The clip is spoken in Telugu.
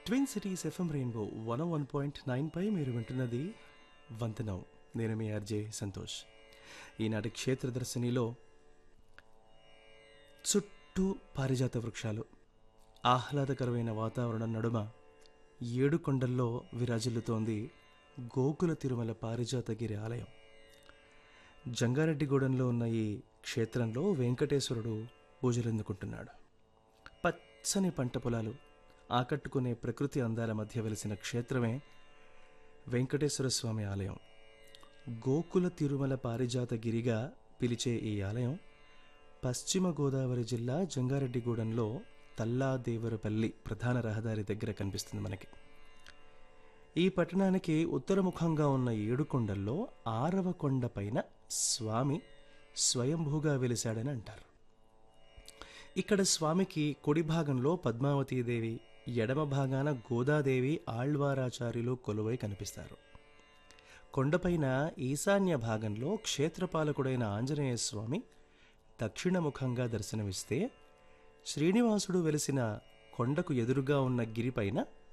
twin cities FM rainbow one one point nine పై మీరు వింటున్నది వంతనం నేను మీ ఆర్జే సంతోష్ ఈనాటి క్షేత్ర దర్శనిలో చుట్టూ పారిజాత వృక్షాలు ఆహ్లాదకరమైన వాతావరణం నడుమ ఏడు కొండల్లో విరాజిల్లుతోంది గోకుల తిరుమల పారిజాతగిరి ఆలయం జంగారెడ్డిగూడెంలో ఉన్న ఈ క్షేత్రంలో వెంకటేశ్వరుడు పూజలందుకుంటున్నాడు పచ్చని పంట పొలాలు ఆకట్టుకునే ప్రకృతి అందాల మధ్య వెలిసిన క్షేత్రమే వెంకటేశ్వర స్వామి ఆలయం గోకుల తిరుమల పారిజాతగిరిగా పిలిచే ఈ ఆలయం పశ్చిమ గోదావరి జిల్లా జంగారెడ్డిగూడెంలో తల్లాదేవరపల్లి ప్రధాన రహదారి దగ్గర కనిపిస్తుంది మనకి ఈ పట్టణానికి ఉత్తరముఖంగా ఉన్న ఏడుకొండల్లో ఆరవ కొండ పైన స్వామి స్వయంభూగా వెలిశాడని అంటారు ఇక్కడ స్వామికి కుడి భాగంలో పద్మావతీదేవి ఎడమ భాగాన గోదాదేవి ఆళ్వారాచార్యులు కొలువై కనిపిస్తారు కొండపైన ఈశాన్య భాగంలో క్షేత్రపాలకుడైన ఆంజనేయ స్వామి దక్షిణముఖంగా దర్శనమిస్తే శ్రీనివాసుడు వెలిసిన కొండకు ఎదురుగా ఉన్న గిరిపైన